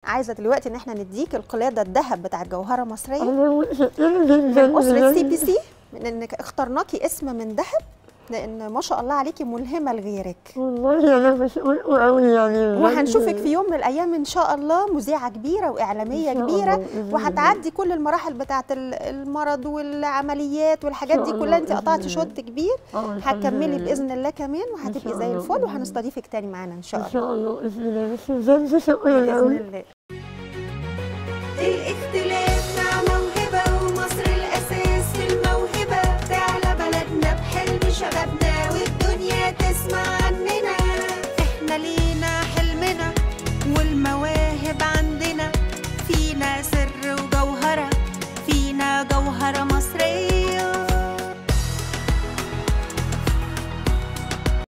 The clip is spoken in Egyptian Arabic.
عايزه دلوقتي ان احنا نديك القلاده الذهب بتاع الجوهره مصريه أنا متشكرة جدا من اسره سي بي بجد. سي من انك اخترناكي اسم من ذهب لان ما شاء الله عليكي ملهمه لغيرك والله أنا بشكركم أوي يعني بجد. وهنشوفك في يوم من الايام ان شاء الله مذيعه كبيره واعلاميه إن شاء كبيره الله بإذن الله. وهتعدي كل المراحل بتاعه ال- المرض والعمليات والحاجات إن دي شاء كلها الله انت بإذن قطعتي الله. شوط كبير آه، الحمد هتكملي لله. باذن الله كمان وهتبقي شاء زي الله الفل بإذن وهنستضيفك تاني معانا ان شاء إن الله شاء الله بإذن الله بس بجد شكرا باذن أوي الله الاختلاف